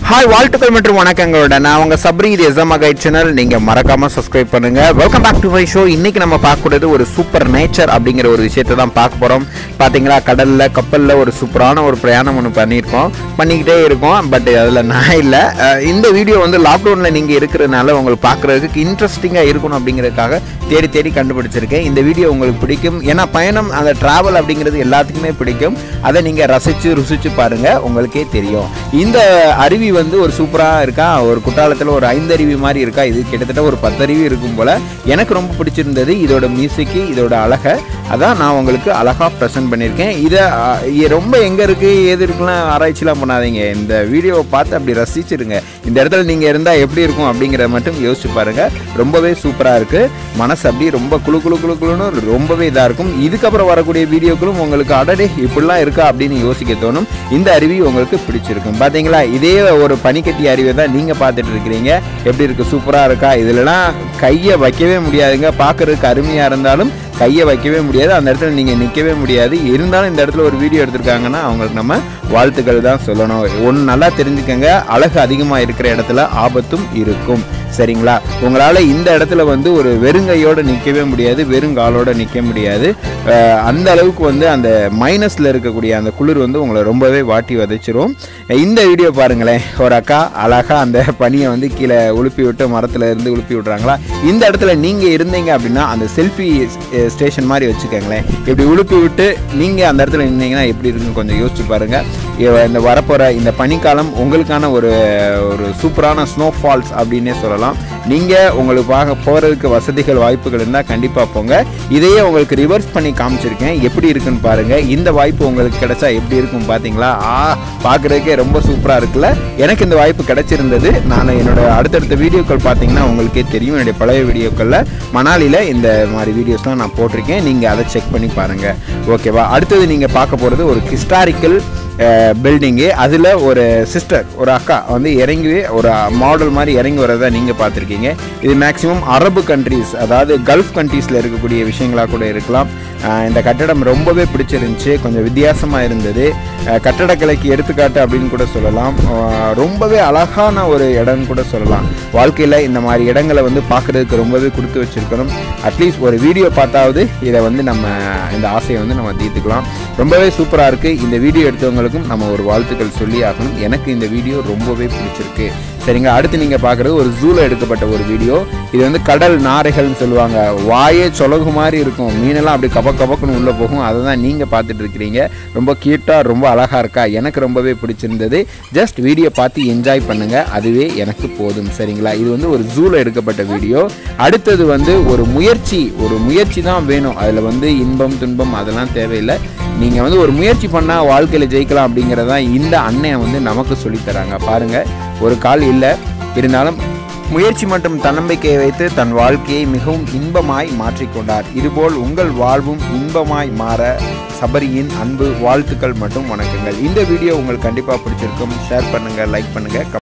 hi வாழ்த்துக்கள் மற்றும் வணக்கங்களோட நான் உங்க சப்ரி இது எஸ்எம்ஆ கைட் சேனல் நீங்க மறக்காம சப்ஸ்கிரைப் பண்ணுங்க welcome back to my show இன்னைக்கு நம்ம பார்க்கக்கூடியது ஒரு சூப்பர் நேச்சர் அப்படிங்கிற ஒரு விஷயத்தை தான் பார்க்க போறோம் பாத்தீங்களா கடல்ல கப்பல்ல ஒரு சூப்பரான ஒரு பிரயாணம் ஒன்று பண்ணியிருக்கோம் பண்ணிக்கிட்டே இருக்கோம் பட் அதில் நான் இல்லை இந்த வீடியோ வந்து லாக்டவுன்ல நீங்க இருக்கிறதுனால உங்களுக்கு பார்க்கறதுக்கு இன்ட்ரெஸ்டிங்காக இருக்கணும் அப்படிங்கிறதுக்காக தேடி தேடி கண்டுபிடிச்சிருக்கேன் இந்த வீடியோ உங்களுக்கு பிடிக்கும் ஏன்னா பயணம் அந்த டிராவல் அப்படிங்கிறது எல்லாத்துக்குமே பிடிக்கும் அதை நீங்கள் ரசித்து ருசிச்சு பாருங்க உங்களுக்கே தெரியும் இந்த அருவி வந்து ஒரு சூப்பராக இருக்கா ஒரு குற்றாலத்தில் ஒரு ஐந்தருவி மாதிரி இருக்கா இது கிட்டத்தட்ட ஒரு பத்தருவி இருக்கும் போல் எனக்கு ரொம்ப பிடிச்சிருந்தது இதோட மியூசிக்கு இதோட அழகை அதான் நான் உங்களுக்கு அழகாக ப்ரெசென்ட் பண்ணியிருக்கேன் இதை அஹ், இது ரொம்ப எங்கே இருக்குது ஏது இருக்குலாம் ஆராய்ச்சிலாம் பண்ணாதீங்க இந்த வீடியோவை பார்த்து அப்படி ரசிச்சிருங்க இந்த இடத்துல நீங்கள் இருந்தால் எப்படி இருக்கும் அப்படிங்கிறத மட்டும் யோசிச்சு பாருங்கள் ரொம்பவே சூப்பராக இருக்குது மனசு அப்படியே ரொம்ப குளு குளு குளு குளுன்னு ரொம்பவே இதாக இருக்கும் இதுக்கப்புறம் வரக்கூடிய வீடியோக்களும் உங்களுக்கு அடடே இப்படிலாம் இருக்கா அப்படின்னு யோசிக்க தோணும் இந்த அருவி உங்களுக்கு பிடிச்சிருக்கும் பார்த்தீங்களா இதே ஒரு பனிக்கட்டி அருவியை தான் நீங்கள் பார்த்துட்டு இருக்கிறீங்க எப்படி இருக்குது சூப்பராக இருக்கா இதுலலாம் கையை வைக்கவே முடியாதுங்க பார்க்கறதுக்கு அருமையாக இருந்தாலும் கையை வைக்கவே முடியாது அந்த இடத்துல நீங்கள் நிற்கவே முடியாது இருந்தாலும் இந்த இடத்துல ஒரு வீடியோ எடுத்திருக்காங்கன்னா அவங்களுக்கு நம்ம வாழ்த்துக்கள் தான் சொல்லணும் ஒன்று நல்லா தெரிஞ்சுக்கங்க அழகு அதிகமாக இருக்கிற இடத்துல ஆபத்தும் இருக்கும் சரிங்களா உங்களால் இந்த இடத்துல வந்து ஒரு வெறுங்கையோடு நிற்கவே முடியாது வெறுங்காலோட நிற்க முடியாது அஹ் அந்த அளவுக்கு வந்து அந்த மைனஸில் இருக்கக்கூடிய அந்த குளிர் வந்து உங்களை ரொம்பவே வாட்டி வதைச்சிரும் இந்த வீடியோ பாருங்களேன் ஒரு அக்கா அழகாக அந்த பனியை வந்து கீழே உழுப்பி விட்டு மரத்தில் இருந்து உழுப்பி விட்றாங்களா இந்த இடத்துல நீங்கள் இருந்தீங்க அப்படின்னா அந்த செல்ஃபி ஸ்டேஷன் மாதிரி வச்சுக்கோங்களேன் இப்படி உழுப்பி விட்டு நீங்கள் அந்த இடத்துல நின்னீங்கன்னா எப்படி இருக்குன்னு கொஞ்சம் யோசிச்சு பாருங்கள் இந்த வரப்போகிற இந்த பனிக்காலம் உங்களுக்கான ஒரு ஒரு சூப்பரான ஸ்னோ ஃபால்ஸ் அப்படின்னே சொல்லலாம் நீங்கள் உங்களுக்கு பார்க்க போகிறதுக்கு வசதிகள் வாய்ப்புகள் இருந்தால் கண்டிப்பாக போங்க இதையே உங்களுக்கு ரிவர்ஸ் பண்ணி காமிச்சிருக்கேன் எப்படி இருக்குன்னு பாருங்கள் இந்த வாய்ப்பு உங்களுக்கு கிடைச்சா எப்படி இருக்கும் பார்த்தீங்களா ஆ பார்க்குறதுக்கே ரொம்ப சூப்பராக இருக்குல்ல எனக்கு இந்த வாய்ப்பு கிடைச்சிருந்தது நான் என்னோட அடுத்தடுத்த வீடியோக்கள் பார்த்தீங்கன்னா உங்களுக்கே தெரியும் என்னுடைய பழைய வீடியோக்களில் மணாலியில் இந்த மாதிரி வீடியோஸ்லாம் நான் போட்டிருக்கேன் நீங்கள் அதை செக் பண்ணி பாருங்கள் ஓகேவா அடுத்தது நீங்கள் பார்க்க போகிறது ஒரு ஹிஸ்டாரிக்கல் பில்டிங்கு அதில் ஒரு சிஸ்டர் ஒரு அக்கா வந்து இறங்கி ஒரு மாடல் மாதிரி இறங்கி வரதை நீங்கள் பார்த்துருக்கீங்க இது மேக்ஸிமம் அரபு கண்ட்ரீஸ் அதாவது கல்ஃப் கண்ட்ரீஸில் இருக்கக்கூடிய விஷயங்களாக கூட இருக்கலாம் அஹ் இந்த கட்டடம் ரொம்பவே பிடிச்சிருந்துச்சு கொஞ்சம் வித்தியாசமாக இருந்தது அஹ் கட்டடக்கலைக்கு எடுத்துக்காட்டு அப்படின்னு கூட சொல்லலாம் அஹ் ரொம்பவே அழகான ஒரு இடம்னு கூட சொல்லலாம் வாழ்க்கையில் இந்த மாதிரி இடங்களை வந்து பார்க்குறதுக்கு ரொம்பவே கொடுத்து வச்சிருக்கணும் அட்லீஸ்ட் ஒரு வீடியோ பார்த்தாவது இதை வந்து நம்ம இந்த ஆசையை வந்து நம்ம தீர்த்துக்கலாம் ரொம்பவே சூப்பராக இருக்குது இந்த வீடியோ எடுத்தவங்களுக்கும் நம்ம ஒரு வாழ்த்துக்கள் சொல்லி ஆகணும் எனக்கு இந்த வீடியோ ரொம்பவே பிடிச்சிருக்கு சரிங்க அடுத்து நீங்கள் பார்க்குறது ஒரு ஜூவில் எடுக்கப்பட்ட ஒரு வீடியோ இது வந்து கடல் நாரைகள்னு சொல்லுவாங்க வாயே சொலகு மாதிரி இருக்கும் மீனெல்லாம் அப்படி கப கபக்குன்னு உள்ளே போகும் அதை தான் நீங்கள் பார்த்துட்டு இருக்கிறீங்க ரொம்ப க்யூட்டாக ரொம்ப அழகாக இருக்கா எனக்கு ரொம்பவே பிடிச்சிருந்தது ஜஸ்ட் வீடியோ பார்த்து என்ஜாய் பண்ணுங்கள் அதுவே எனக்கு போதும் சரிங்களா இது வந்து ஒரு ஜூவில் எடுக்கப்பட்ட வீடியோ அடுத்தது வந்து ஒரு முயற்சி ஒரு முயற்சி தான் வேணும் அதில் வந்து இன்பம் துன்பம் அதெல்லாம் தேவையில்லை நீங்கள் வந்து ஒரு முயற்சி பண்ணால் வாழ்க்கையில் ஜெயிக்கலாம் அப்படிங்கிறதான் இந்த அண்ணன் வந்து நமக்கு சொல்லித் தராங்க பாருங்கள் ஒரு கால் இல்லை இருந்தாலும் முயற்சி மற்றும் தன்னம்பிக்கையை வைத்து தன் வாழ்க்கையை மிகவும் இன்பமாய் மாற்றிக்கொண்டார் இதுபோல் உங்கள் வாழ்வும் இன்பமாய் மாற சபரியின் அன்பு வாழ்த்துக்கள் மற்றும் வணக்கங்கள் இந்த வீடியோ உங்களுக்கு கண்டிப்பாக பிடிச்சிருக்கும் ஷேர் பண்ணுங்கள் லைக் பண்ணுங்கள்